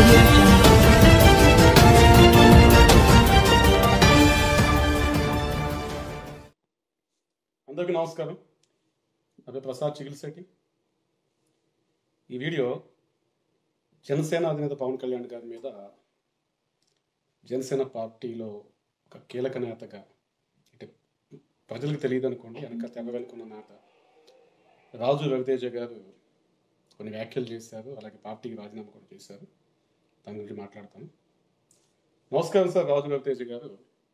audio jungle. అందరికీ నమస్కారం నా పేరు ప్రసాద్ చిగిల్శెట్టి ఈ వీడియో జనసేన అధినేత పవన్ కళ్యాణ్ గారి మీద జనసేన పార్టీలో ఒక కీలక నేతగా అంటే ప్రజలకు తెలియదు అనుకోండి వెనక తెగ వెనుకున్న నేత రాజు రవితేజ గారు కొన్ని వ్యాఖ్యలు చేశారు అలాగే పార్టీకి రాజీనామా కూడా చేశారు దాని గురించి మాట్లాడతాను నమస్కారం సార్ రాజు రవితేజ గారు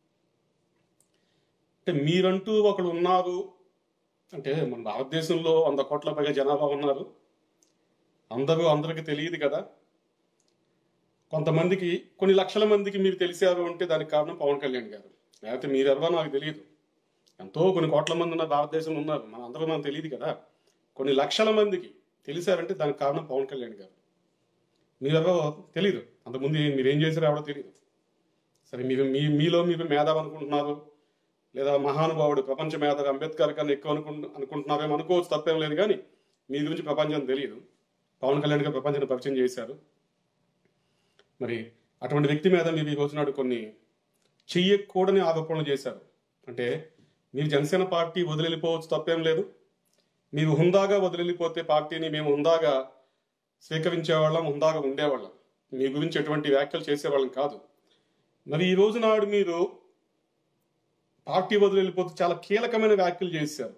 అంటే మీరంటూ ఒకడు ఉన్నారు అంటే మన భారతదేశంలో వంద కోట్ల పైగా జనాభా ఉన్నారు అందరూ అందరికీ తెలియదు కదా కొంతమందికి కొన్ని లక్షల మందికి మీరు తెలిసారు అంటే దానికి కారణం పవన్ కళ్యాణ్ గారు లేకపోతే మీరెవరో నాకు తెలియదు ఎంతో కొన్ని కోట్ల మంది ఉన్న భారతదేశంలో ఉన్నారు మన అందరూ మనకు తెలియదు కదా కొన్ని లక్షల మందికి తెలిసారంటే దానికి కారణం పవన్ కళ్యాణ్ గారు మీరెవరో తెలియదు అంతకుముందు మీరు ఏం చేశారో ఎవరో తెలియదు సరే మీరు మీ మీలో మీరు మేధావి అనుకుంటున్నారు లేదా మహానుభావుడు ప్రపంచ మేధావి అంబేద్కర్ కన్నా ఎక్కువ అనుకుంటు అనుకుంటున్నారేమో అనుకోవచ్చు తప్పేం లేదు కానీ మీ గురించి ప్రపంచం తెలియదు పవన్ కళ్యాణ్ గారు ప్రపంచాన్ని పరిచయం చేశారు మరి అటువంటి వ్యక్తి మీద మీరు ఈ రోజునాడు కొన్ని చెయ్యకూడని ఆరోపణలు చేశారు అంటే మీరు జనసేన పార్టీ వదిలిపోవచ్చు తప్పేం లేదు మీరు హుందాగా వదిలిపోతే పార్టీని మేము హుందాగా స్వీకరించేవాళ్ళం హుందాగా ఉండేవాళ్ళం మీ గురించి ఎటువంటి వ్యాఖ్యలు చేసేవాళ్ళం కాదు మరి ఈ రోజు నాడు మీరు పార్టీ వదిలి వెళ్ళిపోతే చాలా కీలకమైన వ్యాఖ్యలు చేశారు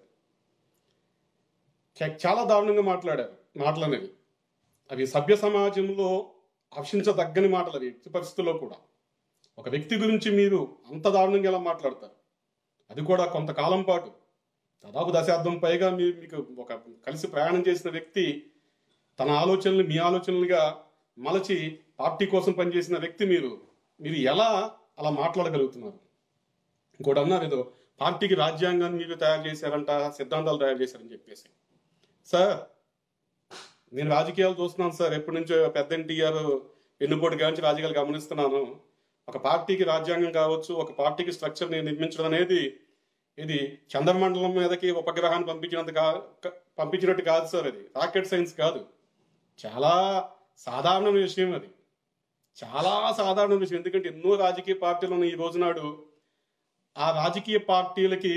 చా- చాలా దారుణంగా మాట్లాడారు మాటలు అనేవి అవి సభ్య సమాజంలో హర్షించదగ్గని మాటలు అవి ఎట్టి పరిస్థితుల్లో కూడా ఒక వ్యక్తి గురించి మీరు అంత దారుణంగా ఎలా మాట్లాడతారు అది కూడా కొంతకాలం పాటు దాదాపు దశాబ్దం పైగా మీరు మీకు ఒక కలిసి ప్రయాణం చేసిన వ్యక్తి తన ఆలోచనలు మీ ఆలోచనలుగా మలచి పార్టీ కోసం పనిచేసిన వ్యక్తి మీరు మీరు ఎలా అలా మాట్లాడగలుగుతున్నారు ఇంకోటి అన్నారు ఏదో పార్టీకి రాజ్యాంగాన్ని మీరు తయారు చేశారంట సిద్ధాంతాలు తయారు చేశారని చెప్పేసి సార్ నేను రాజకీయాలు చూస్తున్నాను సార్ ఎప్పటి నుంచో పెద్ద ఎన్టీఆర్ ఎన్నుపోటు గాంచి రాజకీయాలు గమనిస్తున్నాను ఒక పార్టీకి రాజ్యాంగం కావచ్చు ఒక పార్టీకి స్ట్రక్చర్ నిర్మించడం అనేది ఇది చంద్రమండలం మీదకి ఉపగ్రహాన్ని పంపించినంత కా క- పంపించినట్టు కాదు సార్ అది రాకెట్ సైన్స్ కాదు చాలా సాధారణ విషయం అది చాలా సాధారణ విషయం ఎందుకంటే ఎన్నో రాజకీయ పార్టీలు ఉన్నాయి ఈ రోజునాడు ఆ రాజకీయ పార్టీలకి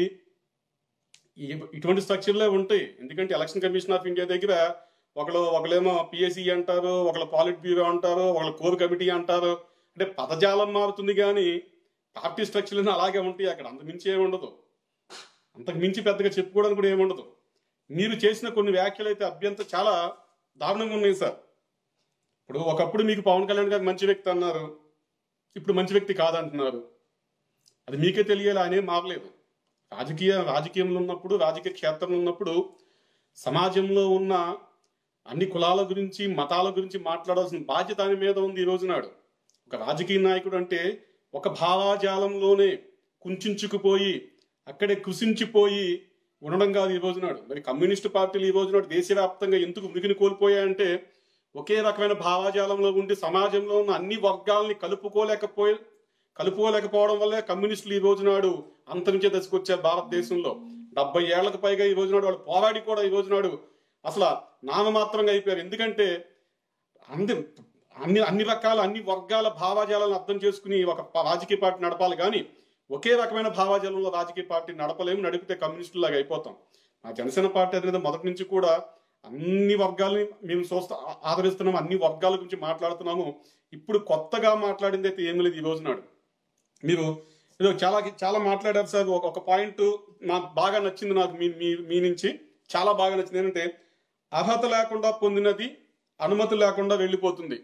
ఈ- ఇటువంటి స్ట్రక్చర్లే ఉంటాయి ఎందుకంటే ఎలక్షన్ కమిషన్ ఆఫ్ ఇండియా దగ్గర ఒకళ్ళు ఒకళ్ళేమో పిఎస్సి అంటారు ఒకళ్ళు పాలిట్ బ్యూరో అంటారు ఒకళ్ళు కోర్ కమిటీ అంటారు అంటే పదజాలం మారుతుంది కానీ పార్టీ స్ట్రక్చర్లు అలాగే ఉంటాయి అక్కడ అంత మించి ఏమి ఉండదు అంతకు మించి పెద్దగా చెప్పుకోవడానికి కూడా ఏమి ఉండదు మీరు చేసిన కొన్ని వ్యాఖ్యలు అయితే అభ్యంత చాలా దారుణంగా ఉన్నాయి సార్ ఇప్పుడు ఒకప్పుడు మీకు పవన్ కళ్యాణ్ గారు మంచి వ్యక్తి అన్నారు ఇప్పుడు మంచి వ్యక్తి కాదంటున్నారు అది మీకే తెలియాలి ఆయన ఏం మారలేదు రాజకీయ రాజకీయంలో ఉన్నప్పుడు రాజకీయ క్షేత్రంలో ఉన్నప్పుడు సమాజంలో ఉన్న అన్ని కులాల గురించి మతాల గురించి మాట్లాడాల్సిన బాధ్యత ఆయన మీద ఉంది ఈ రోజునాడు ఒక రాజకీయ నాయకుడు అంటే ఒక భావాజాలంలోనే కుంచుకుపోయి అక్కడే కృషించిపోయి ఉండడం కాదు ఈ రోజునాడు మరి కమ్యూనిస్టు పార్టీలు ఈ రోజునాడు దేశవ్యాప్తంగా ఎందుకు ఉనికిని కోల్పోయాయంటే ఒకే రకమైన భావాజాలంలో ఉండి సమాజంలో ఉన్న అన్ని వర్గాల్ని కలుపుకోలేకపోయి కలుపుకోలేకపోవడం వల్లే కమ్యూనిస్టులు ఈ రోజునాడు అంతరించే దశకొచ్చారు భారతదేశంలో డెబ్బై ఏళ్లకు పైగా ఈ రోజునాడు వాళ్ళు పోరాడి కూడా ఈ రోజునాడు అసలు నామమాత్రంగా అయిపోయారు ఎందుకంటే అన్ని అన్ని అన్ని రకాల అన్ని వర్గాల భావాజాలను అర్థం చేసుకుని ఒక ప- రాజకీయ పార్టీ నడపాలి కానీ ఒకే రకమైన భావాజాలంలో రాజకీయ పార్టీ నడపలేము నడిపితే కమ్యూనిస్టులాగా అయిపోతాం నా జనసేన పార్టీ అనేది మొదటి నుంచి కూడా అన్ని వర్గాల్ని మేము చూస్తా ఆ- ఆదరిస్తున్నాము అన్ని వర్గాల గురించి మాట్లాడుతున్నాము ఇప్పుడు కొత్తగా మాట్లాడింది అయితే ఏమీ లేదు ఈ రోజు నాడు మీరు ఏదో చాలా చాలా మాట్లాడారు సార్ ఒక ఒక పాయింట్ నాకు బాగా నచ్చింది నాకు మీ మీ మీ నుంచి చాలా బాగా నచ్చింది ఏంటంటే అర్హత లేకుండా పొందినది అనుమతి లేకుండా వెళ్ళిపోతుంది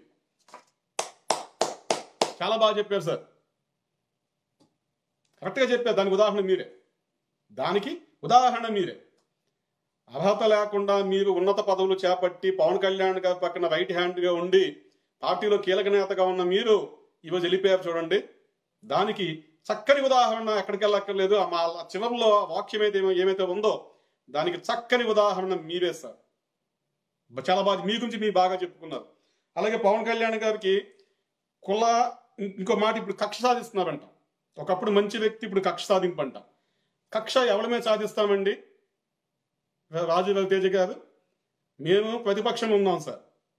చాలా బాగా చెప్పారు సార్ కరెక్ట్గా చెప్పారు దానికి ఉదాహరణ మీరే దానికి ఉదాహరణ మీరే అర్హత లేకుండా మీరు ఉన్నత పదవులు చేపట్టి పవన్ కళ్యాణ్ గారి పక్కన రైట్ హ్యాండ్గా ఉండి పార్టీలో కీలక నేతగా ఉన్న మీరు ఈరోజు వెళ్ళిపోయారు చూడండి దానికి చక్కని ఉదాహరణ ఎక్కడికి వెళ్ళక్కర్లేదు ఆ మా చివరిలో వాక్యం అయితే ఏమై- ఏమైతే ఉందో దానికి చక్కని ఉదాహరణ మీరే సార్ బ- చాలా బాగా మీ గురించి మీరు బాగా చెప్పుకున్నారు అలాగే పవన్ కళ్యాణ్ గారికి కుల ఇం- ఇంకో మాట ఇప్పుడు కక్ష సాధిస్తున్నారంట ఒకప్పుడు మంచి వ్యక్తి ఇప్పుడు కక్ష సాధింపంట కక్ష ఎవరి మీద సాధిస్తామండి రా- రాజు రవితేజ గారు మేము ప్రతిపక్షం ఉన్నాం సార్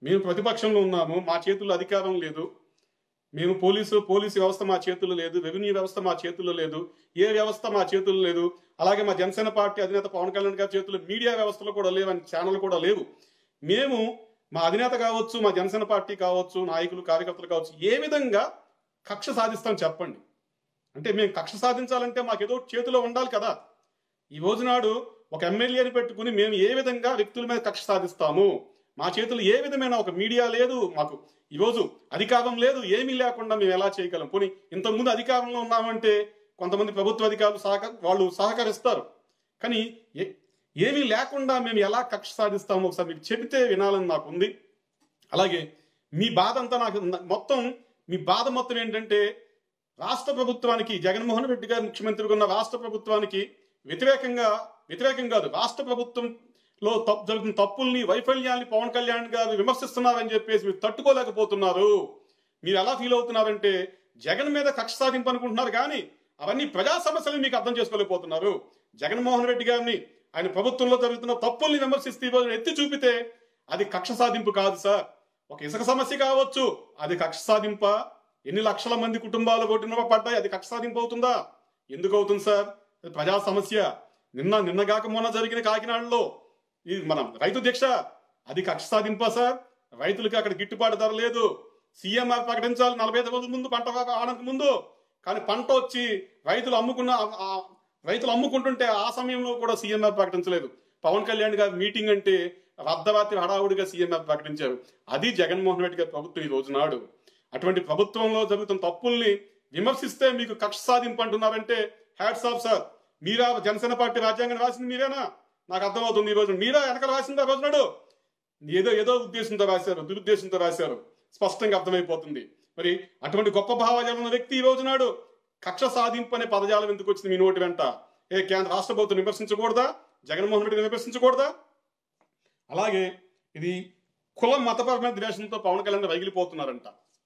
మేము ప్రతిపక్షంలో ఉన్నాము మా చేతుల్లో అధికారం లేదు మేము పోలీసు పోలీసు వ్యవస్థ మా చేతుల్లో లేదు రెవెన్యూ వ్యవస్థ మా చేతుల్లో లేదు ఏ వ్యవస్థ మా చేతుల్లో లేదు అలాగే మా జనసేన పార్టీ అధినేత పవన్ కళ్యాణ్ గారి చేతుల్లో మీడియా వ్యవస్థలు కూడా లేవని ఛానల్ కూడా లేవు మేము మా అధినేత కావచ్చు మా జనసేన పార్టీ కావచ్చు నాయకులు కార్యకర్తలు కావచ్చు ఏ విధంగా కక్ష సాధిస్తాం చెప్పండి అంటే మేము కక్ష సాధించాలంటే మాకు ఏదో చేతిలో ఉండాలి కదా ఈ రోజు నాడు ఒక ఎమ్మెల్యేని పెట్టుకుని మేము ఏ విధంగా వ్యక్తుల మీద కక్ష సాధిస్తాము మా చేతులు ఏ విధమైన ఒక మీడియా లేదు మాకు ఈరోజు అధికారం లేదు ఏమీ లేకుండా మేము ఎలా చేయగలం పోనీ ఇంతకుముందు అధికారంలో ఉన్నామంటే కొంతమంది ప్రభుత్వ అధికారులు సహక వాళ్ళు సహకరిస్తారు కానీ ఏ- ఏమీ లేకుండా మేము ఎలా కక్ష సాధిస్తామో ఒకసారి మీకు చెబితే వినాలని నాకు ఉంది అలాగే మీ బాధ అంతా నాకు మొత్తం మీ బాధ మొత్తం ఏంటంటే రాష్ట్ర ప్రభుత్వానికి జగన్మోహన్ రెడ్డి గారు ముఖ్యమంత్రిగా ఉన్న రాష్ట్ర ప్రభుత్వానికి వ్యతిరేకంగా వ్యతిరేకం కాదు రాష్ట్ర ప్రభుత్వంలో తప్పు జరుగుతున్న తప్పుల్ని వైఫల్యాన్ని పవన్ కళ్యాణ్ గారు విమర్శిస్తున్నారని చెప్పేసి మీరు తట్టుకోలేకపోతున్నారు మీరు ఎలా ఫీల్ అవుతున్నారంటే జగన్ మీద కక్ష సాధింపు అనుకుంటున్నారు కానీ అవన్నీ ప్రజా సమస్యలు మీకు అర్థం చేసుకోలేకపోతున్నారు జగన్మోహన్ రెడ్డి గారిని ఆయన ప్రభుత్వంలో జరుగుతున్న తప్పుల్ని విమర్శిస్తే ఈ రోజు ఎత్తి చూపితే అది కక్ష సాధింపు కాదు సార్ ఒక ఇసుక సమస్య కావచ్చు అది కక్ష సాధింప ఎన్ని లక్షల మంది కుటుంబాలు కొట్టిన పడ్డాయి అది కక్ష సాధింపు అవుతుందా ఎందుకు అవుతుంది సార్ అది ప్రజా సమస్య నిన్న నిన్నగాక మొన్న జరిగిన కాకినాడలో ఈ మనం రైతు దీక్ష అది కక్ష సాధింపా సార్ రైతులకి అక్కడ గిట్టుబాటు ధర లేదు సీఎంఆర్ ప్రకటించాలి నలభై ఐదు రోజుల ముందు పంట ఆడడానికి ముందు కానీ పంట వచ్చి రైతులు అమ్ముకున్న ఆ- ఆ రైతులు అమ్ముకుంటుంటే ఆ సమయంలో కూడా సీఎంఆర్ ప్రకటించలేదు పవన్ కళ్యాణ్ గారి మీటింగ్ అంటే అర్ధరాత్రి హడావుడిగా సీఎంఆర్ ప్రకటించారు అది జగన్మోహన్ రెడ్డి గారి ప్రభుత్వం ఈ రోజు నాడు అటువంటి ప్రభుత్వంలో జరుగుతున్న తప్పుల్ని విమర్శిస్తే మీకు కక్ష సాధింపు అంటున్నారంటే హ్యాట్స్ ఆఫ్ సార్ మీరా జనసేన పార్టీ రాజ్యాంగం రాసింది మీరేనా నాకు అర్థమవుతుంది ఈ రోజు మీరా వెనకాల రాసింది ఆ రోజు నాడు ఏదో ఏదో ఉద్దేశంతో రాశారు దురుద్దేశంతో రాశారు స్పష్టంగా అర్థమైపోతుంది మరి అటువంటి గొప్ప భావాజాలం ఉన్న వ్యక్తి ఈ రోజు నాడు కక్ష సాధింపు అనే పదజాలం ఎందుకు వచ్చింది మీ నోటి వెంట ఏ కేంద్ర రాష్ట్ర ప్రభుత్వం విమర్శించకూడదా జగన్మోహన్ రెడ్డి విమర్శించకూడదా అలాగే ఇది కులం మతపరమైన ద్వేషంతో పవన్ కళ్యాణ్ రగిలిపోతున్నారంట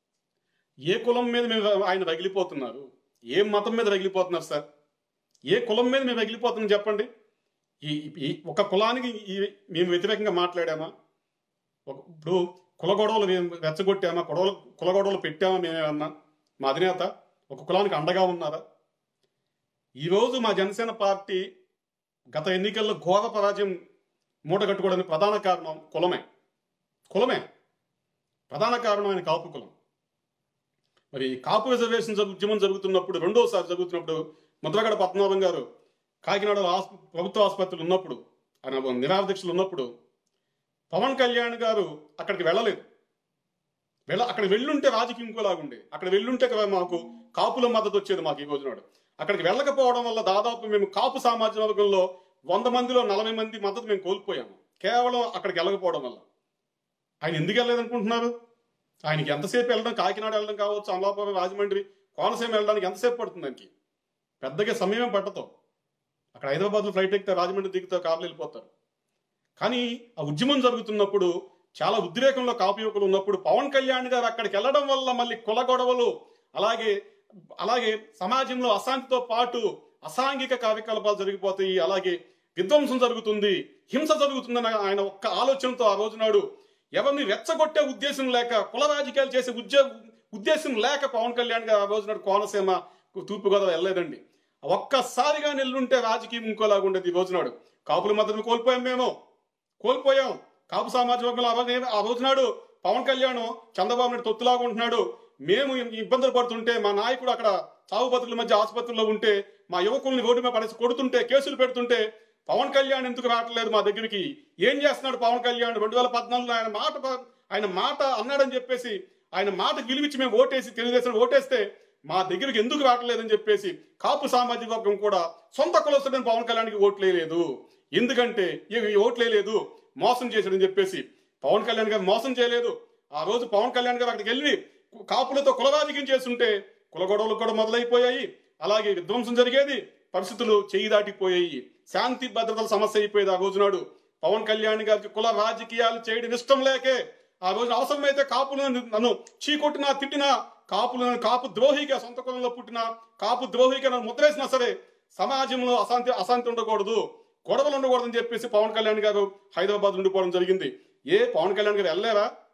ఏ కులం మీద మేము ఆయన రగిలిపోతున్నారు ఏ మతం మీద రగిలిపోతున్నారు సార్ ఏ కులం మీద మేము రగిలిపోతున్నాం చెప్పండి ఈ ఈ ఒక కులానికి ఈ మేము వ్యతిరేకంగా మాట్లాడామా ఒక ఇప్పుడు కుల గొడవలు మేము రెచ్చగొట్టామా గొడవలు కుల గొడవలు పెట్టామా మేమేమన్నా మా అధినేత ఒక కులానికి అండగా ఉన్నారా ఈరోజు మా జనసేన పార్టీ గత ఎన్నికల్లో ఘోర పరాజయం మూట కట్టుకోవడానికి ప్రధాన కారణం కులమే కులమే ప్రధాన కారణం ఆయన కాపు కులం మరి కాపు రిజర్వేషన్ జరుగు- ఉద్యమం జరుగుతున్నప్పుడు రెండోసారి జరుగుతున్నప్పుడు ముద్రగడ పద్మనాభం గారు కాకినాడలో ఆస్ప- ప్రభుత్వ ఆసుపత్రులు ఉన్నప్పుడు ఆయన నిరాదీక్షలు ఉన్నప్పుడు పవన్ కళ్యాణ్ గారు అక్కడికి వెళ్ళలేదు వెళ్ళ అక్కడ వెళ్ళుంటే రాజకీయం ఇంకోలాగుండే అక్కడ వెళ్ళుంటే కదా మాకు కాపుల మద్దతు వచ్చేది మాకు ఈ రోజునాడు అక్కడికి వెళ్ళకపోవడం వల్ల దాదాపు మేము కాపు సామాజిక వర్గంలో వంద మందిలో నలభై మంది మద్దతు మేము కోల్పోయాము కేవలం అక్కడికి వెళ్ళకపోవడం వల్ల ఆయన ఎందుకు వెళ్ళలేదనుకుంటున్నారు ఆయనకి ఎంతసేపు వెళ్ళడం కాకినాడ వెళ్ళడం కావచ్చు అమలాపురం రాజమండ్రి కోనసీమ వెళ్ళడానికి ఎంతసేపు పడుతుంది దానికి పెద్దగా సమయం పట్టదు అక్కడ హైదరాబాద్లో ఫ్లైట్ ఎక్కితే రాజమండ్రి దిగుతా కార్లు వెళ్ళిపోతారు కానీ ఆ ఉద్యమం జరుగుతున్నప్పుడు చాలా ఉద్రేకంలో కాపు యువకులు ఉన్నప్పుడు పవన్ కళ్యాణ్ గారు అక్కడికి వెళ్ళడం వల్ల మళ్ళీ కుల గొడవలు అలాగే అలాగే సమాజంలో అశాంతితో పాటు అసాంఘిక కార్యకలాపాలు జరిగిపోతాయి అలాగే విధ్వంసం జరుగుతుంది హింస జరుగుతుందని ఆయన ఒక్క ఆలోచనతో ఆ రోజు నాడు ఎవరిని రెచ్చగొట్టే ఉద్దేశం లేక కుల రాజకీయాలు చేసే ఉద్యోగ ఉద్దేశం లేక పవన్ కళ్యాణ్ గారు ఆ రోజు నాడు కోనసీమ తూర్పుగోదావరి వెళ్ళలేదండి ఒక్కసారిగా నెల్లుంటే రాజకీయం ఇంకోలాగా ఉండేది ఈ రోజునాడు కాపుల మద్దతు కోల్పోయాం మేము కోల్పోయాం కాపు సామాజిక వర్గంలో ఆ రోజు ఆ రోజు నాడు పవన్ కళ్యాణ్ చంద్రబాబు నాయుడు తొత్తులాగా ఉంటున్నాడు మేము ఇబ్బందులు పడుతుంటే మా నాయకుడు అక్కడ చావు బతుకుల మధ్య ఆసుపత్రిలో ఉంటే మా యువకుల్ని రోడ్డు మీద పడేసి కొడుతుంటే కేసులు పెడుతుంటే పవన్ కళ్యాణ్ ఎందుకు రావట్లేదు మా దగ్గరికి ఏం చేస్తున్నాడు పవన్ కళ్యాణ్ రెండు వేల పద్నాలుగులో ఆయన మాట ప- ఆయన మాట అన్నాడని చెప్పేసి ఆయన మాట విలువిచ్చి మేము ఓటేసి తెలుగుదేశం ఓటేస్తే మా దగ్గరికి ఎందుకు రావట్లేదని చెప్పేసి కాపు సామాజిక వర్గం కూడా సొంత కులస్తుడని పవన్ కళ్యాణ్కి ఓట్లేదు ఎందుకంటే ఈ ఈ ఓట్లేదు మోసం చేశాడని చెప్పేసి పవన్ కళ్యాణ్ గారు మోసం చేయలేదు ఆ రోజు పవన్ కళ్యాణ్ గారు అక్కడికి వెళ్ళి కాపులతో కుల రాజకీయం చేస్తుంటే కుల గొడవలు కూడా మొదలైపోయాయి అలాగే విధ్వంసం జరిగేది పరిస్థితులు చేయి దాటిపోయాయి శాంతి భద్రతల సమస్య అయిపోయేది ఆ రోజు నాడు పవన్ కళ్యాణ్ గారికి కుల రాజకీయాలు చేయడం ఇష్టం లేకే ఆ రోజు అవసరమైతే కాపులను నన్ను చీకొట్టినా తిట్టినా కాపులను కాపు ద్రోహిగా సొంత కులంలో పుట్టిన కాపు ద్రోహిగా నన్ను ముద్రేసినా సరే సమాజంలో అశాంతి అశాంతి ఉండకూడదు గొడవలు ఉండకూడదని చెప్పేసి పవన్ కళ్యాణ్ గారు హైదరాబాద్ ఉండిపోవడం జరిగింది ఏ పవన్ కళ్యాణ్ గారు వెళ్ళలేరా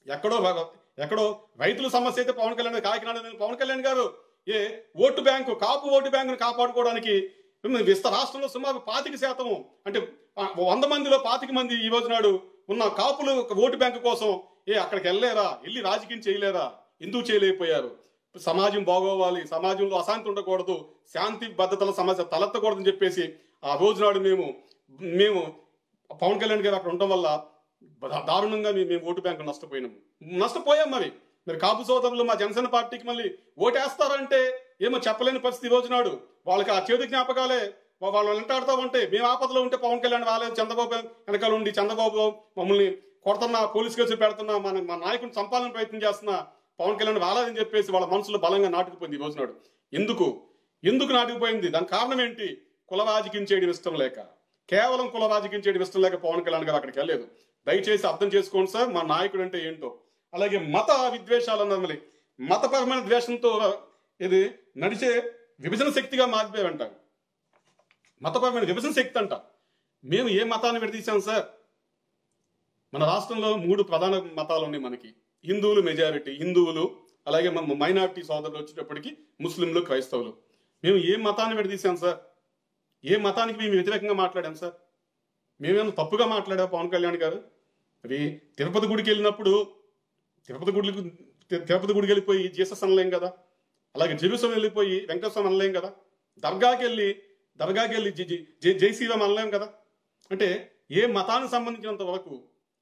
ఎక్కడో ఎక్కడో రైతుల సమస్య అయితే పవన్ కళ్యాణ్ కాకినాడ పవన్ కళ్యాణ్ గారు ఏ ఓటు బ్యాంకు కాపు ఓటు బ్యాంకును కాపాడుకోవడానికి విస్త రాష్ట్రంలో సుమారు పాతిక శాతం అంటే ఆ, వంద మందిలో పాతిక మంది ఈ రోజు నాడు ఉన్న కాపులు ఒక ఓటు బ్యాంకు కోసం ఏ అక్కడికి వెళ్ళలేరా వెళ్ళి రాజకీయం చేయలేరా ఎందుకు చేయలేకపోయారు సమాజం బాగోవాలి సమాజంలో అశాంతి ఉండకూడదు శాంతి భద్రతల సమస్య తలెత్తకూడదని చెప్పేసి ఆ రోజు నాడు మేము మేము పవన్ కళ్యాణ్ గారు అక్కడ ఉండడం వల్ల దా- దారుణంగా మేము మేము ఓటు బ్యాంకు నష్టపోయినాము నష్టపోయాం మరి మరి కాపు సోదరులు మా జనసేన పార్టీకి మళ్ళీ ఓటేస్తారంటే ఏమో చెప్పలేని పరిస్థితి ఈ రోజు నాడు వాళ్ళకి ఆ చేదు జ్ఞాపకాలే వా- వాళ్ళు వెంటాడుతూ ఉంటే మేము ఆపదలో ఉంటే పవన్ కళ్యాణ్ రాలేదు చంద్రబాబు వెనకాల ఉండి చంద్రబాబు మమ్మల్ని కొడుతున్నా పోలీస్ కేసులు పెడుతున్నా మన మా నాయకుడిని చంపాలని ప్రయత్నం చేస్తున్నా పవన్ కళ్యాణ్ రాలేదని చెప్పేసి వాళ్ళ మనసులో బలంగా నాటుకుపోయింది ఈ రోజు నాడు ఎందుకు ఎందుకు నాటుకుపోయింది దాని కారణం ఏంటి కుల రాజకీయం చేయడం ఇష్టం లేక కేవలం కుల రాజకీయం చేయడం ఇష్టం లేక పవన్ కళ్యాణ్ గారు అక్కడికి వెళ్ళలేదు దయచేసి అర్థం చేసుకోండి సార్ మా నాయకుడు అంటే ఏంటో అలాగే మత విద్వేషాలు అన్నది మరి మతపరమైన ద్వేషంతో ఇది నడిచే విభజన శక్తిగా మారిపోయారంటారు మతపరమైన విభజన శక్తి అంట మేము ఏ మతాన్ని విడదీశాం సార్ మన రాష్ట్రంలో మూడు ప్రధాన మతాలు ఉన్నాయి మనకి హిందువులు మెజారిటీ హిందువులు అలాగే మన మైనారిటీ సోదరులు వచ్చేటప్పటికి ముస్లింలు క్రైస్తవులు మేము ఏ మతాన్ని విడదీశాం సార్ ఏ మతానికి మేము వ్యతిరేకంగా మాట్లాడాం సార్ మేమేమైనా తప్పుగా మాట్లాడా పవన్ కళ్యాణ్ గారు అది తిరుపతి గుడికి వెళ్ళినప్పుడు తిరుపతి గుడికి తి- తిరుపతి గుడికి వెళ్ళిపోయి జీసస్ అనలేం కదా అలాగే జెరూసలం వెళ్ళిపోయి వెంకటేశ్వరం అనలేం కదా దర్గాకి వెళ్ళి దర్గాకి వెళ్ళి జై- జై- జై జై శ్రీరామ్ అనలేం కదా అంటే ఏ మతానికి సంబంధించినంత వరకు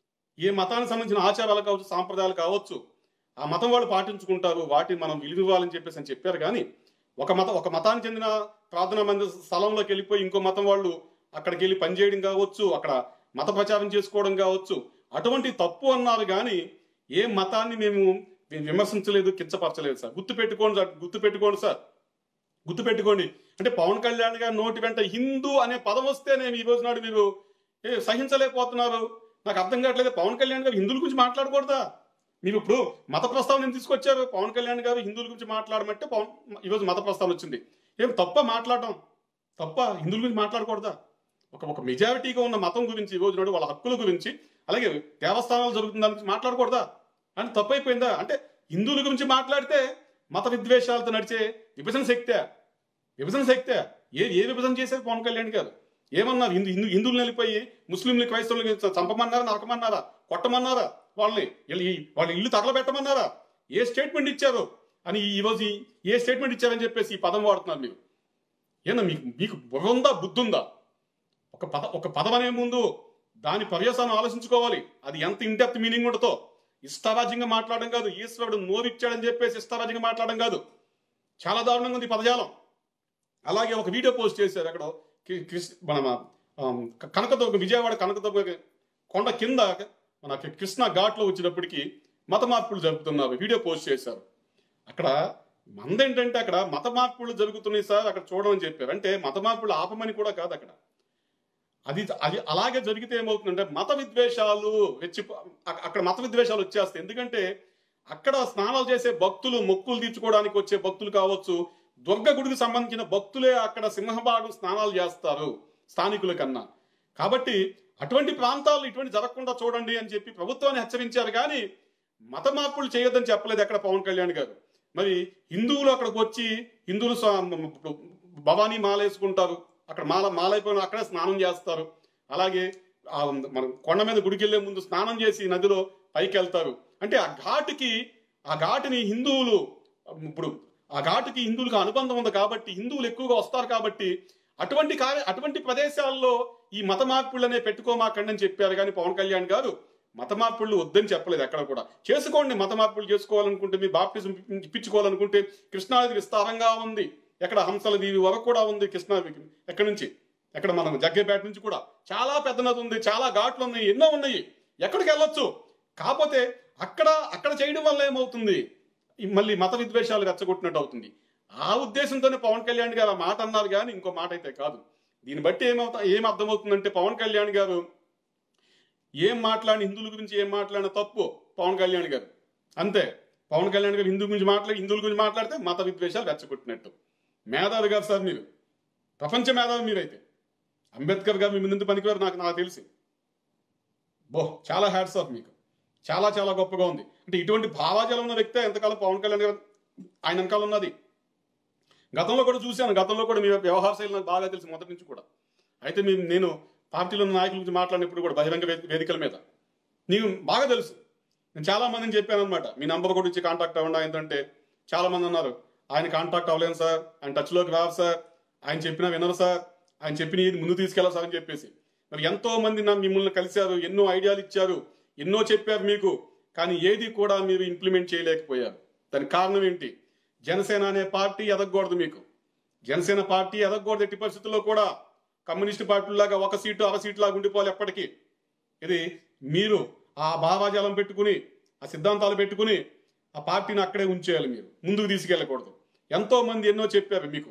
ఏ మతానికి సంబంధించిన ఆచారాలు కావచ్చు సాంప్రదాయాలు కావచ్చు ఆ మతం వాళ్ళు పాటించుకుంటారు వాటిని మనం విలువ ఇవ్వాలని చెప్పేసి అని చెప్పారు కానీ ఒక మత ఒక మతానికి చెందిన ప్రార్థనా మందిర స్థలంలోకి వెళ్ళిపోయి ఇంకో మతం వాళ్ళు అక్కడికి వెళ్ళి పనిచేయడం కావచ్చు అక్కడ మత ప్రచారం చేసుకోవడం కావచ్చు అటువంటి తప్పు అన్నారు కానీ ఏ మతాన్ని మేము వి- విమర్శించలేదు కించపరచలేదు సార్ గుర్తు పెట్టుకోండి సార్ గుర్తు పెట్టుకోండి సార్ గుర్తు పెట్టుకోండి అంటే పవన్ కళ్యాణ్ గారి నోటి వెంట హిందూ అనే పదం వస్తే నేను ఈ రోజు నాడు మీరు ఏ సహించలేకపోతున్నారు నాకు అర్థం కావట్లేదు పవన్ కళ్యాణ్ గారు హిందువుల గురించి మాట్లాడకూడదా మీరు ఇప్పుడు మత ప్రస్తావన ఎందుకు తీసుకొచ్చారు పవన్ కళ్యాణ్ గారు హిందువుల గురించి మాట్లాడమంటే పవన్ ఈరోజు మత ప్రస్తావన వచ్చింది ఏం తప్ప మాట్లాడడం తప్ప హిందువుల గురించి మాట్లాడకూడదా ఒక ఒక మెజారిటీగా ఉన్న మతం గురించి ఈ రోజు నాడు వాళ్ళ హక్కుల గురించి అలాగే దేవస్థానాలు జరుగుతున్న దాని గురించి మాట్లాడకూడదా అని తప్పైపోయిందా అంటే హిందువుల గురించి మాట్లాడితే మత విద్వేషాలతో నడిచే విభజన శక్తే విభజన శక్తే ఏ ఏ విభజన చేశారు పవన్ కళ్యాణ్ గారు ఏమన్నారు హిందూ హిందూ హిందువులు వెళ్ళిపోయి ముస్లింలు క్రైస్తవులు చంపమన్నారా నరకమన్నారా కొట్టమన్నారా వాళ్ళని వీళ్ళ- వాళ్ళ ఇల్లు తగలబెట్టమన్నారా ఏ స్టేట్మెంట్ ఇచ్చారు అని ఈ రోజు ఈ- ఏ స్టేట్మెంట్ ఇచ్చారని చెప్పేసి ఈ పదం వాడుతున్నారు మీరు ఏనా మీకు మీకు బుర్ర ఉందా బుద్ధి ఉందా ఒక పద ఒక పదం అనే ముందు దాని పర్యవసానం ఆలోచించుకోవాలి అది ఎంత ఇండెప్త్ మీనింగ్ ఉండతో ఇష్టారాజ్యంగా మాట్లాడడం కాదు ఈశ్వరుడు నోరిచ్చాడని చెప్పేసి ఇష్టారాజ్యంగా మాట్లాడడం కాదు చాలా దారుణంగా ఉంది ఈ పదజాలం అలాగే ఒక వీడియో పోస్ట్ చేశారు అక్కడ కి- కృష్ణ మన ఆమ్, క- కనకదుర్గ విజయవాడ కనకదుర్గ కొండ కింద మన కృష్ణ ఘాట్లో వచ్చినప్పటికీ మత మార్పులు జరుపుతున్నారు వీడియో పోస్ట్ చేశారు అక్కడ మందేంటంటే అక్కడ మత మార్పులు జరుగుతున్నాయి సార్ అక్కడ చూడమని చెప్పారు అంటే మత మార్పులు ఆపమని కూడా కాదు అక్కడ అది అది అలాగే జరిగితే ఏమవుతుందంటే మత విద్వేషాలు రెచ్చి అక్కడ మత విద్వేషాలు వచ్చేస్తాయి ఎందుకంటే అక్కడ స్నానాలు చేసే భక్తులు మొక్కులు తీర్చుకోవడానికి వచ్చే భక్తులు కావచ్చు దుర్గ గుడికి సంబంధించిన భక్తులే అక్కడ సింహభాగం స్నానాలు చేస్తారు స్థానికుల కన్నా కాబట్టి అటువంటి ప్రాంతాలు ఇటువంటి జరగకుండా చూడండి అని చెప్పి ప్రభుత్వాన్ని హెచ్చరించారు కానీ మత మార్పులు చేయొద్దని చెప్పలేదు ఎక్కడ పవన్ కళ్యాణ్ గారు మరి హిందువులు అక్కడికి వచ్చి హిందువులు స్వ- భవానీ మాల వేసుకుంటారు అక్కడ మాల మాల అయిపోయిన అక్కడే స్నానం చేస్తారు అలాగే ఆ మన కొండ మీద గుడికి వెళ్లే ముందు స్నానం చేసి నదిలో పైకి వెళ్తారు అంటే ఆ ఘాటుకి ఆ ఘాటుని హిందువులు ఇప్పుడు ఆ ఘాటుకి హిందువులకు అనుబంధం ఉంది కాబట్టి హిందువులు ఎక్కువగా వస్తారు కాబట్టి అటువంటి కార్య అటువంటి ప్రదేశాల్లో ఈ మత మార్పులనే పెట్టుకోమాకండి అని చెప్పారు కానీ పవన్ కళ్యాణ్ గారు మత మార్పులు వద్దని చెప్పలేదు ఎక్కడ కూడా చేసుకోండి మత మార్పులు చేసుకోవాలనుకుంటే మీ బాప్టిజం ఇప్పించుకోవాలనుకుంటే కృష్ణానది విస్తారంగా ఉంది ఎక్కడ హంసల దీవి వరకు కూడా ఉంది కృష్ణా ఎక్కడి నుంచి ఎక్కడ మనం జగ్గేపేట నుంచి కూడా చాలా పెద్ద నది ఉంది చాలా ఘాట్లు ఉన్నాయి ఎన్నో ఉన్నాయి ఎక్కడికి వెళ్ళొచ్చు కాకపోతే అక్కడ అక్కడ చేయడం వల్ల ఏమవుతుంది ఈ మళ్ళీ మత విద్వేషాలు రెచ్చగొట్టినట్టు అవుతుంది ఆ ఉద్దేశంతోనే పవన్ కళ్యాణ్ గారు ఆ మాట అన్నారు కానీ ఇంకో మాట అయితే కాదు దీన్ని బట్టి ఏమవుతా ఏం అర్థమవుతుందంటే పవన్ కళ్యాణ్ గారు ఏం మాట్లాడిన హిందువుల గురించి ఏం మాట్లాడిన తప్పు పవన్ కళ్యాణ్ గారు అంతే పవన్ కళ్యాణ్ గారు హిందూ గురించి మాట్లాడి హిందువుల గురించి మాట్లాడితే మత విద్వేషాలు రెచ్చగొట్టినట్టు మేధావి గారు సార్ మీరు ప్రపంచ మేధావి మీరైతే అంబేద్కర్ గారు మీ ముందు పనికివారు నాకు నాకు తెలిసి బో చాలా హ్యాట్స్ ఆఫ్ మీకు చాలా చాలా గొప్పగా ఉంది అంటే ఇటువంటి భావాజాలం ఉన్న వ్యక్తే ఎంతకాలం పవన్ కళ్యాణ్ గారు ఆయన వెనకాల ఉన్నది గతంలో కూడా చూశాను గతంలో కూడా మీ వ్యవహార శైలి నాకు బాగా తెలుసు మొదటి నుంచి కూడా అయితే మీ నేను పార్టీలో ఉన్న నాయకుల గురించి మాట్లాడినప్పుడు కూడా బహిరంగ వేది- వేదికల మీద నీకు బాగా తెలుసు నేను చాలా మందిని చెప్పాను అనమాట మీ నంబర్ కూడా ఇచ్చి కాంటాక్ట్ అవ్వండి ఏంటంటే చాలా మంది ఉన్నారు ఆయన కాంటాక్ట్ అవ్వలేను సార్ ఆయన టచ్లోకి రారు సార్ ఆయన చెప్పినా వినరు సార్ ఆయన చెప్పిన ఇది ముందు తీసుకెళ్ళాలి సార్ అని చెప్పేసి మరి ఎంతో మంది నా మిమ్మల్ని కలిశారు ఎన్నో ఐడియాలు ఇచ్చారు ఎన్నో చెప్పారు మీకు కానీ ఏది కూడా మీరు ఇంప్లిమెంట్ చేయలేకపోయారు దానికి కారణం ఏంటి జనసేన అనే పార్టీ ఎదగకూడదు మీకు జనసేన పార్టీ ఎదగకూడదు ఎట్టి పరిస్థితుల్లో కూడా కమ్యూనిస్ట్ పార్టీలాగా ఒక సీటు అర సీటు లాగా ఉండిపోవాలి ఎప్పటికీ ఇది మీరు ఆ భావాజాలం పెట్టుకుని ఆ సిద్ధాంతాలు పెట్టుకుని ఆ పార్టీని అక్కడే ఉంచేయాలి మీరు ముందుకు తీసుకెళ్ళకూడదు ఎంతో మంది ఎన్నో చెప్పారు మీకు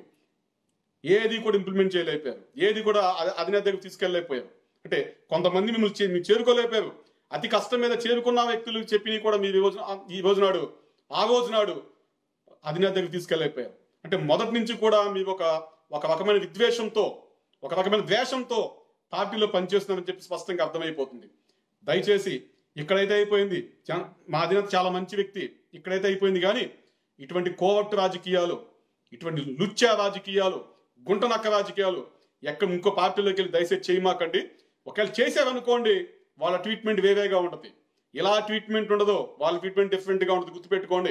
ఏది కూడా ఇంప్లిమెంట్ చేయలేకపోయారు ఏది కూడా అ- అధినేత దగ్గర తీసుకెళ్ళలేకపోయారు అంటే కొంతమంది మిమ్మల్ని చే- మీరు చేరుకోలేకపోయారు అతి కష్టం మీద చేరుకున్న వ్యక్తులు చెప్పినవి కూడా మీరు ఈ రోజు ఈ రోజు నాడు ఆ రోజు నాడు అధినేత దగ్గర తీసుకెళ్ళలేకపోయారు అంటే మొదటి నుంచి కూడా మీరు ఒక ఒక రకమైన విద్వేషంతో ఒక రకమైన ద్వేషంతో పార్టీలో పనిచేస్తున్నారని చెప్పి స్పష్టంగా అర్థమైపోతుంది దయచేసి ఇక్కడైతే అయిపోయింది జన- మా అధినేత చాలా మంచి వ్యక్తి ఇక్కడైతే అయిపోయింది కానీ ఇటువంటి కోవట్టు రాజకీయాలు ఇటువంటి లుచ్చా రాజకీయాలు గుంటనక్క రాజకీయాలు ఎక్కడ ఇంకో పార్టీలోకి వెళ్ళి దయచేసి చేయమాకండి ఒకవేళ చేశారనుకోండి వాళ్ళ ట్రీట్మెంట్ వేరేగా ఉంటుంది ఇలా ట్రీట్మెంట్ ఉండదు వాళ్ళ ట్రీట్మెంట్ డిఫరెంట్గా ఉంటుంది గుర్తుపెట్టుకోండి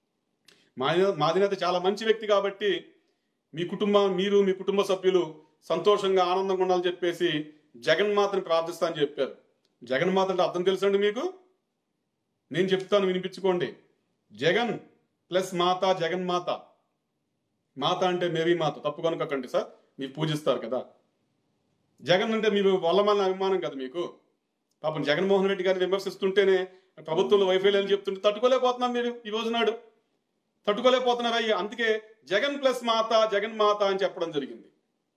మా మా అధినేత చాలా మంచి వ్యక్తి కాబట్టి మీ కుటుంబం మీరు మీ కుటుంబ సభ్యులు సంతోషంగా ఆనందంగా ఉండాలని చెప్పేసి జగన్మాతని ప్రార్థిస్తా అని చెప్పారు జగన్మాత అంటే అర్థం తెలుసండి మీకు నేను చెప్తాను వినిపించుకోండి జగన్ ప్లస్ మాత జగన్మాత మాత అంటే మేరీ మాత తప్పు కనుకోకండి సార్ మీరు పూజిస్తారు కదా జగన్ అంటే మీరు వల్లమల్ల అభిమానం కదా మీకు పాపం జగన్మోహన్ రెడ్డి గారిని విమర్శిస్తుంటేనే ప్రభుత్వంలో వైఫల్యాలు చెప్తుంటే తట్టుకోలేకపోతున్నాం మీరు ఈ రోజు నాడు తట్టుకోలేకపోతున్నారా అయ్యి అందుకే జగన్ ప్లస్ మాత జగన్ మాత అని చెప్పడం జరిగింది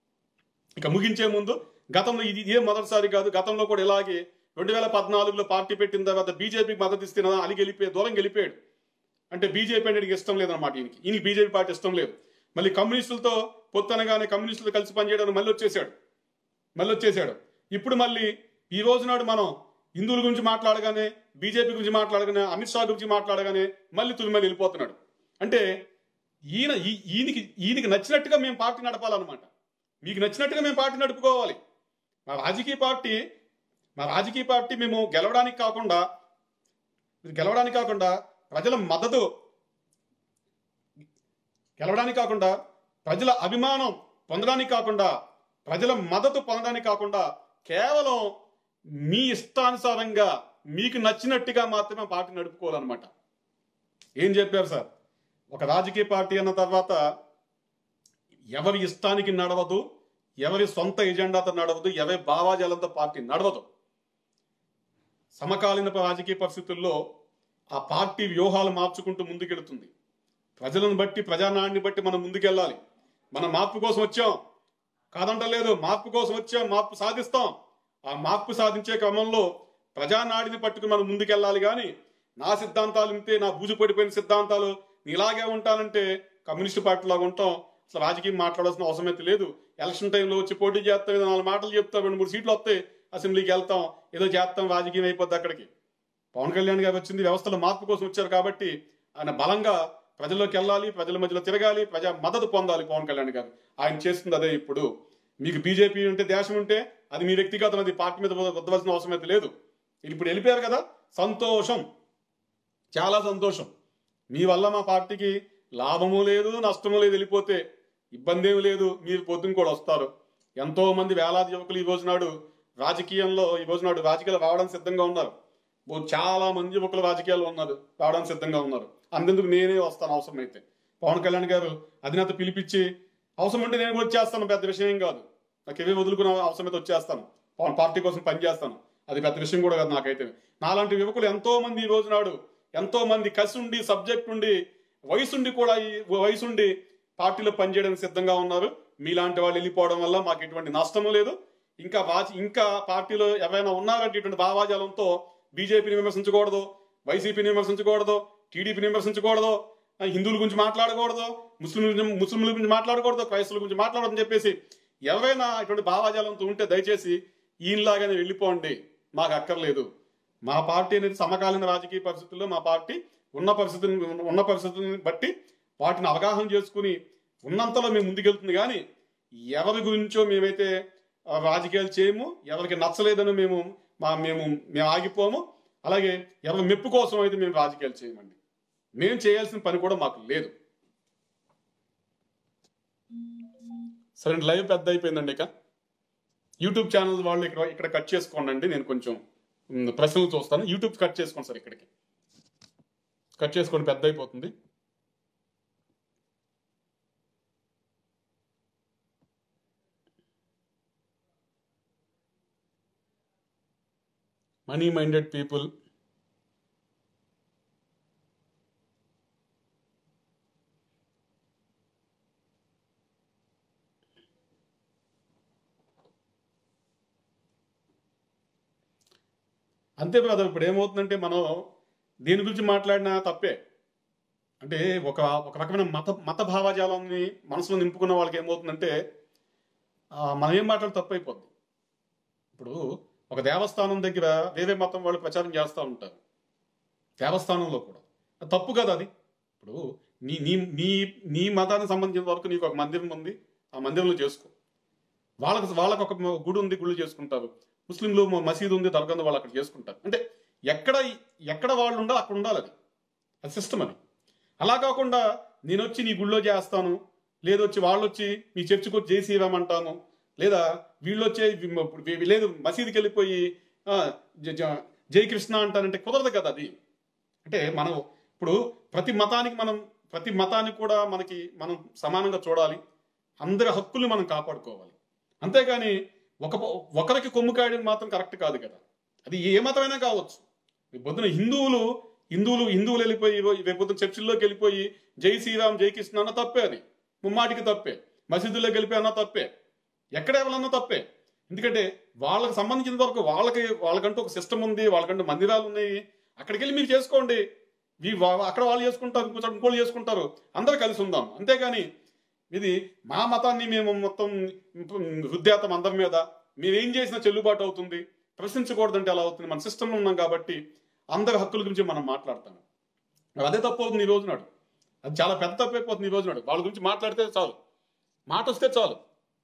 ఇక ముగించే ముందు గతంలో ఇది ఇదే మొదటిసారి కాదు గతంలో కూడా ఇలాగే రెండు వేల పద్నాలుగులో పార్టీ పెట్టిన తర్వాత బీజేపీకి మద్దతు ఇస్తే అలిగి వెళ్ళిపోయి దూరం వెళ్ళిపోయాడు అంటే బీజేపీ అంటే ఈయనకి ఇష్టం లేదన్నమాట ఈయనకి ఈయనకి బీజేపీ పార్టీ ఇష్టం లేదు మళ్ళీ కమ్యూనిస్టులతో పొత్తనగానే కమ్యూనిస్టులతో కలిసి పనిచేయడానికి మళ్ళీ వచ్చేసాడు మళ్ళీ వచ్చేసాడు ఇప్పుడు మళ్ళీ ఈ రోజు నాడు మనం హిందువుల గురించి మాట్లాడగానే బీజేపీ గురించి మాట్లాడగానే అమిత్ షా గురించి మాట్లాడగానే మళ్ళీ తులిమల్లి వెళ్ళిపోతున్నాడు అంటే ఈయన ఈ- ఈయనకి ఈయనకి నచ్చినట్టుగా మేము పార్టీ నడపాలన్నమాట మీకు నచ్చినట్టుగా మేము పార్టీ నడుపుకోవాలి మా రాజకీయ పార్టీ మా రాజకీయ పార్టీ మేము గెలవడానికి కాకుండా గెలవడానికి కాకుండా ప్రజల మద్దతు గెలవడానికి కాకుండా ప్రజల అభిమానం పొందడానికి కాకుండా ప్రజల మద్దతు పొందడానికి కాకుండా కేవలం మీ ఇష్టానుసారంగా మీకు నచ్చినట్టుగా మాత్రమే పార్టీ నడుపుకోవాలన్నమాట ఏం చెప్పారు సార్ ఒక రాజకీయ పార్టీ అన్న తర్వాత ఎవరి ఇష్టానికి నడవదు ఎవరి సొంత ఎజెండాతో నడవదు ఎవరి భావాజాలంతో పార్టీ నడవదు సమకాలీన రాజకీయ పరిస్థితుల్లో ఆ పార్టీ వ్యూహాలు మార్చుకుంటూ ముందుకెడుతుంది ప్రజలను బట్టి ప్రజానాడిని బట్టి మనం ముందుకెళ్ళాలి మన మార్పు కోసం వచ్చాం కాదంటలేదు మార్పు కోసం వచ్చాం మార్పు సాధిస్తాం ఆ మార్పు సాధించే క్రమంలో ప్రజానాడిని పట్టుకుని మనం ముందుకెళ్ళాలి కానీ నా సిద్ధాంతాలు ఇంతే నా బూజు పడిపోయిన సిద్ధాంతాలు నేను ఇలాగే ఉంటానంటే కమ్యూనిస్ట్ పార్టీ లాగా ఉంటాం అసలు రాజకీయం మాట్లాడాల్సిన అవసరం అయితే లేదు ఎలక్షన్ టైంలో వచ్చి పోటీ చేస్తాం ఏదో నాలుగు మాటలు చెప్తాం రెండు మూడు సీట్లు వస్తాయి అసెంబ్లీకి వెళ్తాం ఏదో చేస్తాం రాజకీయం అయిపోద్ది అక్కడికి పవన్ కళ్యాణ్ గారు వచ్చింది వ్యవస్థలో మార్పు కోసం వచ్చారు కాబట్టి ఆయన బలంగా ప్రజల్లోకి వెళ్ళాలి ప్రజల మధ్యలో తిరగాలి ప్రజా మద్దతు పొందాలి పవన్ కళ్యాణ్ గారు ఆయన చేస్తుంది అదే ఇప్పుడు మీకు బీజేపీ ఉంటే దేశం ఉంటే అది మీ వ్యక్తిగతం అది పార్టీ మీద వద్దవలసిన అవసరం అయితే లేదు ఇప్పుడు వెళ్ళిపోయారు కదా సంతోషం చాలా సంతోషం మీ వల్ల మా పార్టీకి లాభము లేదు నష్టము లేదు వెళ్ళిపోతే ఇబ్బంది ఏమి లేదు మీరు పొద్దున కూడా వస్తారు ఎంతో మంది వేలాది యువకులు ఈ రోజు నాడు రాజకీయంలో ఈ రోజు నాడు రాజకీయాలు రావడానికి సిద్ధంగా ఉన్నారు ఓ చాలా మంది యువకులు రాజకీయాలు ఉన్నారు రావడానికి సిద్ధంగా ఉన్నారు అందుకు నేనే వస్తాను అవసరం అయితే పవన్ కళ్యాణ్ గారు అధినేత పిలిపించి అవసరం ఉంటే నేను కూడా వచ్చేస్తాను పెద్ద విషయం ఏం కాదు నాకు ఏవే వదులుకున్న అవసరం అయితే వచ్చేస్తాను పవన్ పార్టీ కోసం పనిచేస్తాను అది పెద్ద విషయం కూడా కాదు నాకైతే నాలాంటి యువకులు ఎంతో మంది ఈ రోజు నాడు ఎంతో మంది కసి ఉండి సబ్జెక్ట్ ఉండి వయసుండి కూడా ఈ వయసుండి పార్టీలో పనిచేయడానికి సిద్ధంగా ఉన్నారు మీలాంటి వాళ్ళు వెళ్ళిపోవడం వల్ల మాకు ఎటువంటి నష్టము లేదు ఇంకా వాచి ఇంకా పార్టీలో ఎవరైనా ఉన్నారంటే ఇటువంటి భావాజాలంతో బీజేపీని విమర్శించకూడదు వైసీపీని విమర్శించకూడదు టీడీపీని విమర్శించకూడదు ఆ, హిందువుల గురించి మాట్లాడకూడదు ముస్లింల గురించి ముస్లింల గురించి మాట్లాడకూడదు క్రైస్తవుల గురించి మాట్లాడదని చెప్పేసి ఎవరైనా ఇటువంటి భావాజాలంతో ఉంటే దయచేసి ఈయనలాగానే వెళ్ళిపోండి మాకు అక్కర్లేదు మా పార్టీ అనేది సమకాలీన రాజకీయ పరిస్థితుల్లో మా పార్టీ ఉన్న పరిస్థితులను ఉన్న పరిస్థితులను బట్టి వాటిని అవగాహన చేసుకుని ఉన్నంతలో మేము ముందుకెళ్తుంది కానీ ఎవరి గురించో మేమైతే ఆ, రాజకీయాలు చేయము ఎవరికి నచ్చలేదని మేము మా మేము మేము ఆగిపోము అలాగే ఎవరి మెప్పు కోసం అయితే మేము రాజకీయాలు చేయమండి మేము చేయాల్సిన పని కూడా మాకు లేదు సరే లైవ్ పెద్ద అయిపోయిందండి ఇక యూట్యూబ్ ఛానల్ వాళ్ళు ఇక్కడ ఇక్కడ కట్ చేసుకోండి నేను కొంచెం మ్, ప్రశ్నలు చూస్తాను యూట్యూబ్ కట్ చేసుకోండి సార్ ఇక్కడికి కట్ చేసుకోండి పెద్ద అయిపోతుంది మనీ మైండెడ్ పీపుల్ అంతే బ్రదర్ ఇప్పుడు ఏమవుతుందంటే మనం దీని గురించి మాట్లాడినా తప్పే అంటే ఒక ఒక రకమైన మత మత భావజాలాన్ని మనసులో నింపుకున్న వాళ్ళకి ఏమవుతుందంటే ఆ, మనం ఏం మాట్లాడి తప్పు అయిపోద్ది ఇప్పుడు ఒక దేవస్థానం దగ్గర వేరే మతం వాళ్ళు ప్రచారం చేస్తూ ఉంటారు దేవస్థానంలో కూడా అది తప్పు కదా అది ఇప్పుడు నీ నీ నీ నీ మతానికి సంబంధించిన వరకు నీకు ఒక మందిరం ఉంది ఆ మందిరంలో చేసుకో వాళ్ళకి వాళ్ళకి ఒక గుడి ఉంది గుళ్ళు చేసుకుంటారు ముస్లింలు మ- మసీదు ఉంది దర్గా ఉంది వాళ్ళు అక్కడ చేసుకుంటారు అంటే ఎక్కడ ఎక్కడ వాళ్ళు ఉండాలి అక్కడ ఉండాలి అది అది సిస్టమ్ అది అలా కాకుండా నేను వచ్చి నీ గుళ్ళో చేస్తాను లేదు వచ్చి వాళ్ళు వచ్చి మీ చర్చికి వచ్చి జై శ్రీరామ్ అంటాను లేదా వీళ్ళు వచ్చే ఇప్పుడు వీ- లేదు మసీదుకి వెళ్ళిపోయి ఆ, జ- జ- జై కృష్ణ అంటానంటే కుదరదు కదా అది అంటే మనం ఇప్పుడు ప్రతి మతానికి మనం ప్రతి మతానికి కూడా మనకి మనం సమానంగా చూడాలి అందరి హక్కుల్ని మనం కాపాడుకోవాలి అంతేగాని ఒక ఒకరికి కొమ్ము కాయడం మాత్రం కరెక్ట్ కాదు కదా అది ఏ మతమైనా కావచ్చు రేపు పొద్దున హిందువులు హిందువులు హిందువులు వెళ్ళిపోయి రేపు పొద్దున చర్చిల్లోకి వెళ్ళిపోయి జై శ్రీరామ్ జై కృష్ణ అన్న తప్పే అది ముమ్మాటికి తప్పే మసీదుల్లోకి వెళ్ళిపోయి అన్న తప్పే ఎక్కడ ఎవరన్నా తప్పే ఎందుకంటే వాళ్ళకి సంబంధించిన వరకు వాళ్ళకి వాళ్ళకంటూ ఒక సిస్టమ్ ఉంది వాళ్ళకంటూ మందిరాలు ఉన్నాయి అక్కడికి వెళ్ళి మీరు చేసుకోండి వీ- వా- అక్కడ వాళ్ళు చేసుకుంటారు ఇంకో చోట ఇంకోళ్ళు చేసుకుంటారు అందరూ కలిసి ఉందాం అంతేగాని ఇది మా మతాన్ని మేము మొత్తం వృద్ధాతం అందరి మీద మీరేం చేసినా చెల్లుబాటు అవుతుంది ప్రశ్నించకూడదంటే అలా అవుతుంది మన సిస్టంలో ఉన్నాం కాబట్టి అందరి హక్కుల గురించి మనం మాట్లాడతాం మరి అదే తప్పు అవుతుంది ఈ రోజు నాడు అది చాలా పెద్ద తప్పు అయిపోతుంది ఈ రోజు నాడు వాళ్ళ గురించి మాట్లాడితే చాలు మాట వస్తే చాలు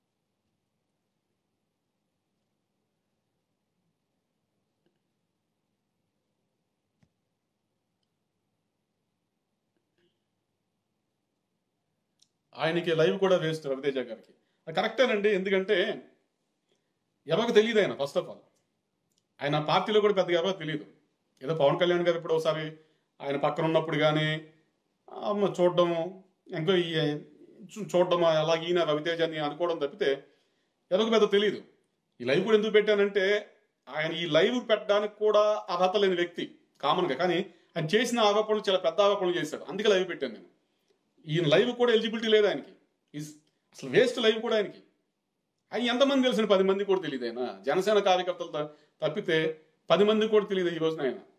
ఆయనకి లైవ్ కూడా వేస్ట్ రవితేజ గారికి అది కరెక్టేనండి ఎందుకంటే ఎవరికి తెలియదు ఆయన ఫస్ట్ ఆఫ్ ఆల్ ఆయన పార్టీలో కూడా పెద్దగా ఎవరో తెలియదు ఏదో పవన్ కళ్యాణ్ గారు ఇప్పుడు ఒకసారి ఆయన పక్కన ఉన్నప్పుడు కానీ చూడడం ఇంకో ఈ చూ- చూడడం అలాగే ఈయన రవితేజ అని అనుకోవడం తప్పితే ఎవరికి పెద్ద తెలియదు ఈ లైవ్ కూడా ఎందుకు పెట్టానంటే ఆయన ఈ లైవ్ పెట్టడానికి కూడా అర్హత లేని వ్యక్తి కామన్గా కానీ ఆయన చేసిన ఆరోపణలు చాలా పెద్ద ఆరోపణలు చేశాడు అందుకే లైవ్ పెట్టాను నేను ఈయన లైవ్ కూడా ఎలిజిబిలిటీ లేదు ఆయనకి ఈజ్ అసలు వేస్ట్ లైవ్ కూడా ఆయనకి ఆయన ఎంతమంది తెలిసిన పది మంది కూడా తెలియదు ఆయన జనసేన కార్యకర్తలు త- తప్పితే పది మంది కూడా తెలియదు ఈ రోజున ఆయన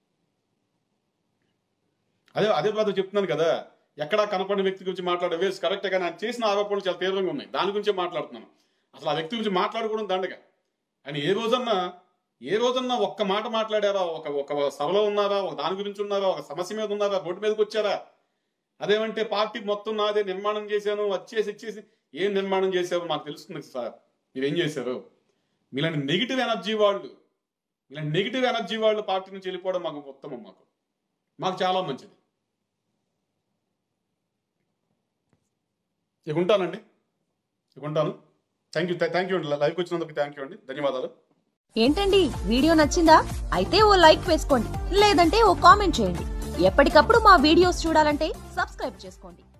అదే అదే బాధ చెప్తున్నాను కదా ఎక్కడా కనపడిన వ్యక్తి గురించి మాట్లాడే వేస్ట్ కరెక్టే కానీ ఆయన చేసిన ఆరోపణలు చాలా తీవ్రంగా ఉన్నాయి దాని గురించే మాట్లాడుతున్నాను అసలు ఆ వ్యక్తి గురించి మాట్లాడుకోవడం దండగా ఆయన ఏ రోజన్నా ఏ రోజన్నా ఒక్క మాట మాట్లాడారా ఒక ఒక సభలో ఉన్నారా ఒక దాని గురించి ఉన్నారా ఒక సమస్య మీద ఉన్నారా రోడ్డు మీదకి వచ్చారా అదేమంటే పార్టీ మొత్తం నాదే నిర్మాణం చేశాను వచ్చేసి ఇచ్చేసి ఏం నిర్మాణం చేశారో మాకు తెలుస్తుంది సార్ మీరేం చేశారు మీలాంటి నెగిటివ్ ఎనర్జీ వాళ్ళు ఇలాంటి నెగిటివ్ ఎనర్జీ వాళ్ళు పార్టీ నుంచి వెళ్ళిపోవడం మాకు ఉత్తమం మాకు మాకు చాలా మంచిది ఇక ఉంటానండి ఇక ఉంటాను థ్యాంక్ యూ థ్యాంక్ యూ అండి లైవ్కి వచ్చినందుకు థ్యాంక్ యూ అండి ధన్యవాదాలు ఏంటండి వీడియో నచ్చిందా అయితే ఓ లైక్ వేసుకోండి లేదంటే ఓ కామెంట్ చేయండి ఎప్పటికప్పుడు మా వీడియోస్ చూడాలంటే సబ్స్క్రైబ్ చేసుకోండి